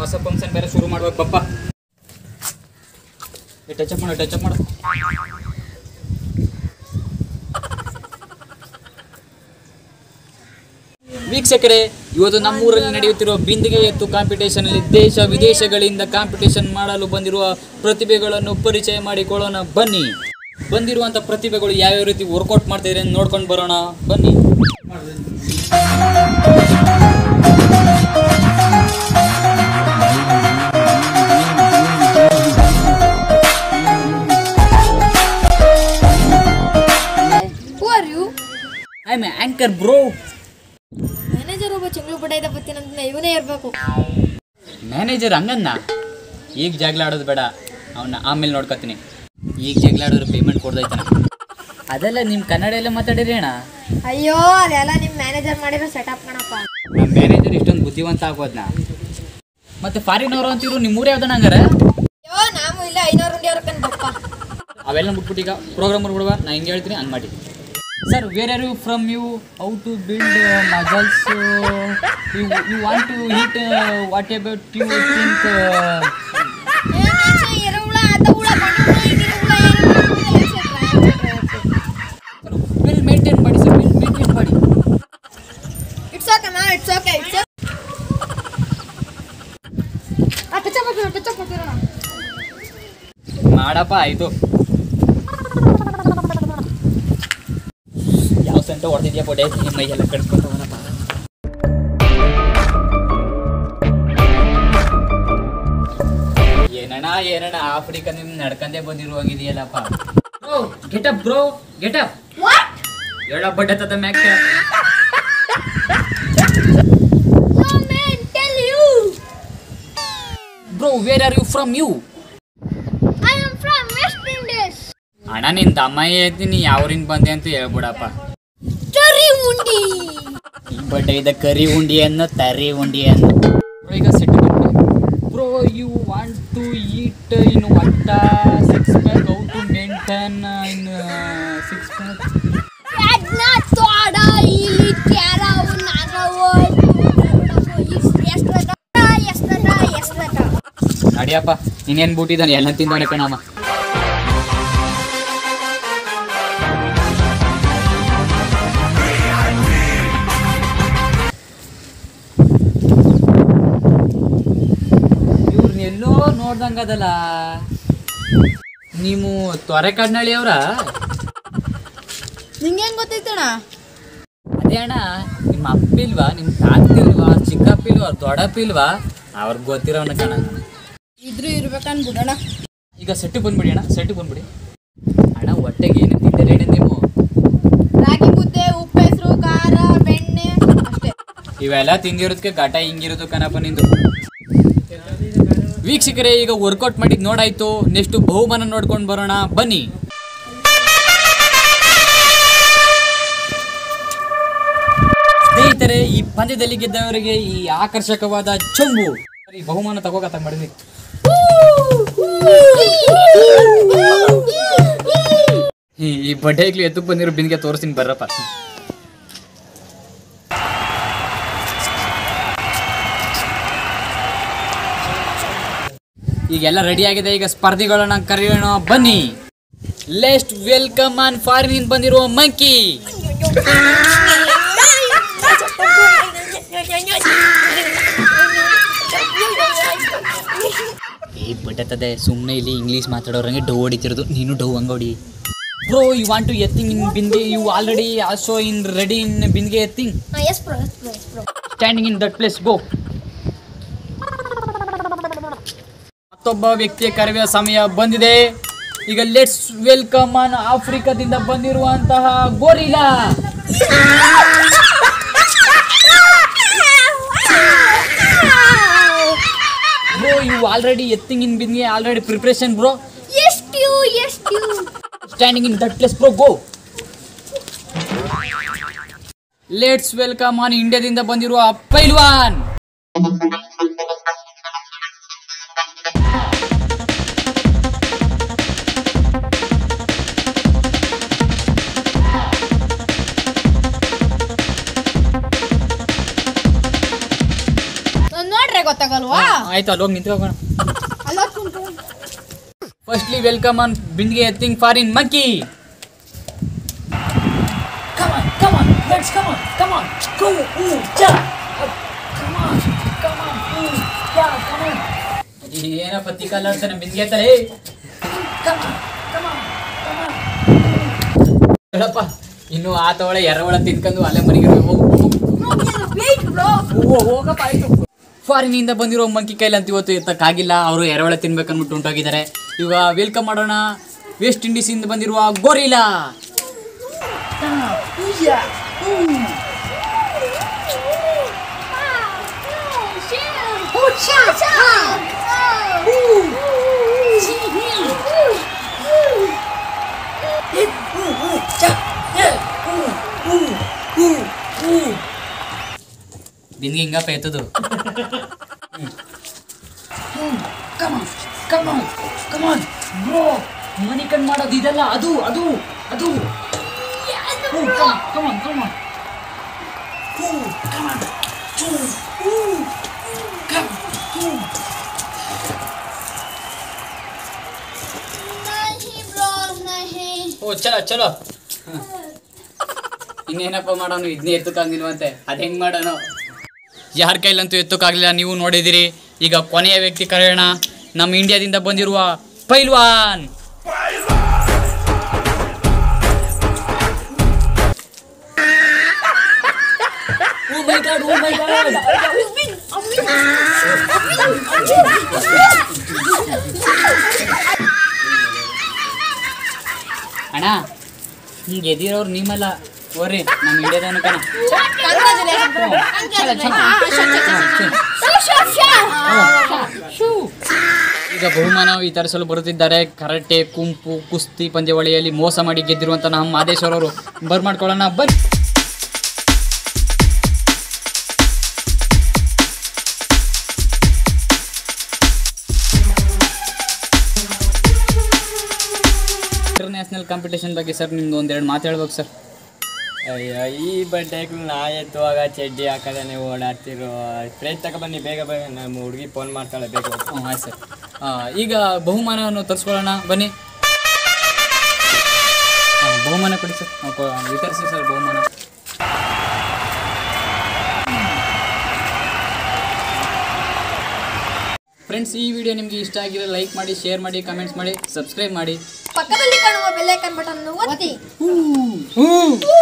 ಹೊಸ ಫಂಕ್ಷನ್ ಬೇರೆ ಶುರು ಮಾಡ್ಬೇಕು ಪಪ್ಪ ಟಚ್ ಮಾಡು ಟಚ್ ಮಾಡು ವೀಕ್ಷಕರೇ ಇವತ್ತು ನಮ್ಮೂರಲ್ಲಿ ನಡೆಯುತ್ತಿರುವ ಬಿಂದಿಗೆ ಎತ್ತು ಕಾಂಪಿಟೇಷನ್ ಅಲ್ಲಿ ದೇಶ ವಿದೇಶಗಳಿಂದ ಕಾಂಪಿಟೇಷನ್ ಮಾಡಲು ಬಂದಿರುವ ಪ್ರತಿಭೆಗಳನ್ನು ಪರಿಚಯ ಮಾಡಿಕೊಳ್ಳೋಣ ಬನ್ನಿ ಬಂದಿರುವಂಥ ಪ್ರತಿಭೆಗಳು ಯಾವ್ಯಾವ ರೀತಿ ವರ್ಕೌಟ್ ಮಾಡ್ತಾ ಇದ್ದಾರೆ ಅಂತ ನೋಡ್ಕೊಂಡು ಬರೋಣ ಬನ್ನಿ who are you I am anchor bro manager ಒಬ್ಬ ಚೆಂಗ್ಳು ಬಡ ಇದ್ದ ಬತ್ತೀನಂತ ಇವನೇ ಇರಬೇಕು ಮ್ಯಾನೇಜರ್ ಹಂಗನ್ನ ಈಗ ಜಗಳ ಆಡೋದು ಬೇಡ ಅವನ್ನ ಆಮೇಲೆ ನೋಡ್ಕೊತೀನಿ ಈಗ ಜಗಳ ಆಡೋದ್ರೆ ಪೇಮೆಂಟ್ ಕೊಡ್ದೈತನ ಅದೆಲ್ಲ ನಿಮ್ಮ ಕನ್ನಡ ಎಲ್ಲ ಮಾತಾಡಿರಿ ಅಣ್ಣ ಅಯ್ಯೋ ಅದೆಲ್ಲ ನಿಮ್ಮ ಮ್ಯಾನೇಜರ್ ಮಾಡಿರೋ ಸೆಟಪ್ ಕಣಪ್ಪ ನಮ್ಮ ಮ್ಯಾನೇಜರ್ ಇಷ್ಟೊಂದು ಬುದ್ಧಿವಂತ ಆಗೋದ್ನ ಮತ್ತೆ ಫಾರಿನ್ ಅವರು ಅಂತಿರು ನಿಮ್ಮ ಊರೇ ಯಾವ್ದಣ್ಣ ಹಂಗಾರೆ ಅಯ್ಯೋ ನಾವು ಇಲ್ಲ ಐನೂರು ಉಂಡಿ ಅವ್ರ ಬಪ್ಪ ಅವೆಲ್ಲ ಬಿಟ್ಬಿಟ್ಟು ಈಗ ಪ್ರೋಗ್ರಾಮ್ ಮಾಡ್ಬಿಡುವ ನಾ ಹಿಂಗೆ ಹೇಳ್ತೀನಿ ಹಂಗೆ ಮಾಡಿ sir where are you from you how to build muscles you you want to heat what about you think ಹುಳ ಅದ ಹುಳ ಬಣ್ಣ ಹುಳ ಈಗಿನ ಹುಳ ವಿಲ್ ಮೇಂಟೈನ್ ಮಾಡಿ ಸರ್ ವಿಲ್ ಮೇಂಟೈನ್ ಮಾಡಿ ಇಟ್ಸ್ ಓಕೆ ಮಾ ಇಟ್ಸ್ ಓಕೆ ಇಟ್ಸ್ ಟಚ್ ಮಾಡ್ತೀರ ಟಚ್ ಮಾಡ್ತೀರ ಮಾಡಪ್ಪ ಆಯಿತು ಯಾವ ಸಂತ ಹೊಡೆದಿದ್ಯಾ ಪೊಡೆ ನಿಮ್ಮ ಮೈಯೆಲ್ಲ ಕಡ್ಸ್ಕೊಂತವನಪ್ಪ ಏನಣ್ಣ ಏನಣ್ಣ ಆಫ್ರಿಕಾದಿಂದ ನಡ್ಕಂದೇ ಬಂದಿರುವಾಗಿದೆಯಲ್ಲಪ್ಪ bro getup bro getup what ಹೇಳ ಬಡ್ಡೆ ತದ ಮ್ಯಾಕ್ no man tell you bro where are you from you I am from West Indies ಅಣ್ಣ ನಿನ್ ತಮ್ಮ ಹೇಳ್ತೀನಿ ಯಾವ್ರಿಂದ ಬಂದೆ ಅಂತ ಹೇಳ್ಬಿಡಪ್ಪ ಚರಿ ಉಂಡಿ ಈ ಬಡ್ಡೆ ಇದ್ದ ಕರಿ ಉಂಡಿ ಅನ್ನೋ ತರಿ ಉಂಡಿ ಅನ್ನೋ ಈಗ ಸಿಟ್ಟು ಬಂತು bro you want to eat in ಒಟ್ಟ six pack how to maintain in six pack ಅದನ್ನ ತೋಡ ಇಲ್ಲಿ ಕ್ಯಾರವು ನಾಗವು ಎಷ್ಟದ ಎಷ್ಟದ ಎಷ್ಟದ ನಡಿಯಪ್ಪ ನೀನೇನು ಬಿಟ್ಟಿದ್ದಾನೆ ಎಲ್ಲ ತಿಂದವನೆ ಕಣಮ್ಮ ಇವ್ರನ್ನ ಎಲ್ಲೋ ನೋಡ್ದಂಗದಲ್ಲ ನೀವು ತೊರೆಕಾಡ್ನಳ್ಳಿ ಅವರ ನಿಂಗೆ ಹೆಂಗ್ ಗೊತ್ತೈತಣ ಅದೇ ಅಣ್ಣ ನಿಮ್ಮ ಅಪ್ಪಿಲ್ವಾ ನಿಮ್ಮ ತಾತಿಲ್ವಾ ಚಿಕ್ಕಪ್ಪಿಲ್ವಾ ದೊಡ್ಡಪ್ಪಿಲ್ವಾ ಅವ್ರಿಗೆ ಗೊತ್ತಿರೋನ ಕಣ ಇದ್ರು ಇರ್ಬೇಕನ್ ಬಿಡೋಣ ಈಗ ಸೆಟ್ಟು ಬಂದ್ಬಿಡಿ ಅಣ್ಣ ಸೆಟ್ಟು ಬಂದ್ಬಿಡಿ ಅಣ್ಣ ಹೊಟ್ಟೆಗೆ ಏನು ತಿಂದರೆ ಹೇಳಿ ನೀವು ರಾಗಿ ಮುದ್ದೆ ಉಪ್ಪು ಹೆಸರು ಖಾರ ಬೆಣ್ಣೆ ಅಷ್ಟೇ ಇವೆಲ್ಲ ತಿಂದಿರೋದಕ್ಕೆ ಘಟ ಹಿಂಗಿರೋದು ಕಣಪ್ಪ ನಿಂದು ವೀಕ್ಷಕರೇ ಈಗ ವರ್ಕೌಟ್ ಮಾಡಿದ್ ನೋಡಾಯ್ತು ನೆಕ್ಸ್ಟ್ ಬಹುಮಾನ ನೋಡ್ಕೊಂಡು ಬರೋಣ ಬನ್ನಿ ಸ್ನೇಹಿತರೆ ಈ ಪಂದ್ಯದಲ್ಲಿ ಗೆದ್ದವರಿಗೆ ಈ ಆಕರ್ಷಕವಾದ ಚೊಂಬು ಈ ಬಹುಮಾನ ತಗೋಕತ್ತ ಮಾಡಿದ್ವಿ ಈ ಈ ಬಡ್ಡೆಗ್ಲಿ ಎತ್ತಕ್ಕೆ ಬಂದಿರೋ ಬಿಂದಿಗೆ ತೋರಿಸ್ತೀನಿ ಬರ್ರಪ್ಪ ಈಗೆಲ್ಲ ರೆಡಿ ಆಗಿದೆ ಈಗ ಸ್ಪರ್ಧಿಗಳನ್ನ ಕರೆಯೋಣ ಬನ್ನಿ ಲೆಸ್ಟ್ ವೆಲ್ಕಮ್ ಆನ್ ಫಾರಿನ್ ಬಂದಿರುವ ಮಂಕಿ ಏ ಬಿಟ್ಟತ್ತದೆ ಸುಮ್ಮನೆ ಇಲ್ಲಿ ಇಂಗ್ಲೀಷ್ ಮಾತಾಡೋರಂಗೆ ಡೌ ಹೊಡಿತಿರೋದು ನೀನು ಡೌ ಹಂಗ ಹೊಡಿ ಬ್ರೋ ಯು ವಾಂಟ್ ಟು ಎತ್ತಿಂಗ್ ಇನ್ ಬಿನ್ಗೆ you already also in ready in ಬಿನ್ಗೆ ಎತ್ತಿಂಗ್ yes bro yes bro yes bro standing in that place go ಮತ್ತೊಬ್ಬ ವ್ಯಕ್ತಿಯ ಕರೆಯುವ ಸಮಯ ಬಂದಿದೆ ಈಗ ಲೆಟ್ಸ್ ವೆಲ್ಕಮ್ ಆನ್ ಆಫ್ರಿಕಾದಿಂದ ಬಂದಿರುವಂತಹ ಗೋರಿಲಾ ಬ್ರೋ ಯು ಆಲ್ರೆಡಿ ಎತ್ತಿಂಗ್ ಇನ್ ಬಿನ್ಗೆ ಆಲ್ರೆಡಿ ಪ್ರಿಪ್ರೇಷನ್ ಬ್ರೋ ಎಷ್ಟು ಎಷ್ಟು standing in that place bro go let's welcome on ಇಂಡಿಯಾದಿಂದ ಬಂದಿರುವ ಪೈಲ್ವಾನ್ ನೋಡ್ರೆ ಗೊತ್ತಾಗಲ್ವಾ ಆಯ್ತು ಅಲ್ಲಿ ಹೋಗಿ ನಿಂತ್ಕೋಣ ಅಲ್ಲ ಕುಂತು ಫಸ್ಟ್ಲಿ ವೆಲ್ಕಮ್ ಆನ್ ಬಿಂದಿಗೆ ಎತ್ತಿಂಗ್ foreign monkey Come on, come on, let's come on, come on, go, ooh, ja, come on, come on, ooh, ja, come on. ಏನಪ್ಪ ತಿಕ್ಕಲ್ಲ ಅಂತ ನಮ್ಮ ಬಿಂದಿಗೆ ಎತ್ತಲೇ Come on, come on, come on. ಹೇಳಪ್ಪ ಇನ್ನು ಆತವಳೆ ಎರವಳ ತಿನ್ಕೊಂಡು ಅಲೆ ಮನೆಗೆ ಹೋಗು ಹೋಗಪ್ಪ ಆಯ್ತು ಫಾರಿನಿಂದ ಬಂದಿರೋ ಮಂಕಿ ಕೈಲಿ ಅಂತ ಇವತ್ತು ಎತ್ತಕ್ಕಾಗಿಲ್ಲ ಅವರು ಎರವಳೆ ತಿನ್ಬೇಕನ್ಬಿಟ್ಟು ಉಂಟೋಗಿದ್ದಾರೆ ಇವಾಗ ವೆಲ್ಕಮ್ ಮಾಡೋಣ ವೆಸ್ಟ್ ಇಂಡೀಸಿಂದ ಬಂದಿರುವ ಗೋರಿಲಾ ಬಿಂದಿಗೆ ಹಿಂಗಪ್ಪ ಎತ್ತದು ಮನಿ ಕಣ್ ಮಾಡೋದು ಇದೆಲ್ಲ ಅದು ಅದು ಅದು Ooh, come on, come on, come on. Ooh, come on. Ooh, ooh, come, ooh. ಓ ಚಲೋ ಚಲೋ ಇನ್ನೇನಪ್ಪ ಮಾಡೋಣ ಇದನ್ನೇ ಎತ್ತಕ್ಕಾಗಿಲ್ವಂತೆ ಅದು ಹೆಂಗ್ ಮಾಡೋಣ ಯಾರ ಕೈಲಂತೂ ಎತ್ತಕ್ಕಾಗಲಿಲ್ಲ ನೀವು ನೋಡಿದಿರಿ ಈಗ ಕೊನೆಯ ವ್ಯಕ್ತಿ ಕರೆಯೋಣ ನಮ್ಮ ಇಂಡಿಯಾದಿಂದ ಬಂದಿರುವ ಪೈಲ್ವಾನ್ Oh my god, oh my god. ಅಣ್ಣ ಹಿಂಗೆ ಎದಿರೋರು ನಿಮ್ಮಲ್ಲ ಓರ್ರಿ ನಮ್ಮ ಇಂಡಿಯಾದವನು ಕಣ ಈಗ ಬಹುಮಾನ ವಿತರಿಸಲು ಬರುತ್ತಿದ್ದಾರೆ ಕರಾಟೆ ಕುಂಪು ಕುಸ್ತಿ ಪಂದ್ಯಾವಳಿಯಲ್ಲಿ ಮೋಸ ಮಾಡಿ ಗೆದ್ದಿರುವಂತ ನಮ್ಮ ಮಾದೇಶ್ವರ ಅವರು ಬರ್ಮಾಡ್ಕೊಳ್ಳೋಣ ಬನ್ನಿ ಇಂಟರ್ನ್ಯಾಷನಲ್ ಕಾಂಪಿಟೇಷನ್ ಬಗ್ಗೆ ಸರ್ ನಿಮ್ದು ಒಂದೆರಡು ಮಾತು ಹೇಳ್ಬೇಕು ಸರ್ ಅಯ್ಯೋ ಈ ಬಡ್ಡೆಗಳು ನಾ ಎತ್ತುವಾಗ ಚಡ್ಡಿ ಹಾಕದೆ ನೀವು ಓಡಾಡ್ತಿರೋ ಫ್ರೆಂಡ್ ತಗೊ ಬನ್ನಿ ಬೇಗ ಬೇಗ ನಮ್ಮ ಹುಡುಗಿ ಫೋನ್ ಮಾಡ್ತಾಳೆ ಬೇಗ ಹೋಗಿ. ಹ್ಞೂ ಆಯ್ತು ಸರ್ ಆ, ಈಗ ಬಹುಮಾನವನ್ನು ತರಿಸ್ಕೊಳ್ಳೋಣ ಬನ್ನಿ ಆ, ಬಹುಮಾನ ಕೊಡಿ ಸರ್ ಆ, ಕೊ- ವಿತರಿಸಿ ಸರ್ ಬಹುಮಾನ ಫ್ರೆಂಡ್ಸ್ ಈ ವಿಡಿಯೋ ನಿಮಗೆ ಇಷ್ಟ ಆಗಿದ್ರೆ ಲೈಕ್ ಮಾಡಿ ಶೇರ್ ಮಾಡಿ ಕಮೆಂಟ್ಸ್ ಮಾಡಿ ಸಬ್ಸ್ಕ್ರೈಬ್ ಮಾಡಿ ಪಕ್ಕದಲ್ಲಿ ಕಾಣುವ ಬೆಲ್ಲೈಕನ್ ಬಟನ್ ಒತ್ತಿ ಹ್ಞೂ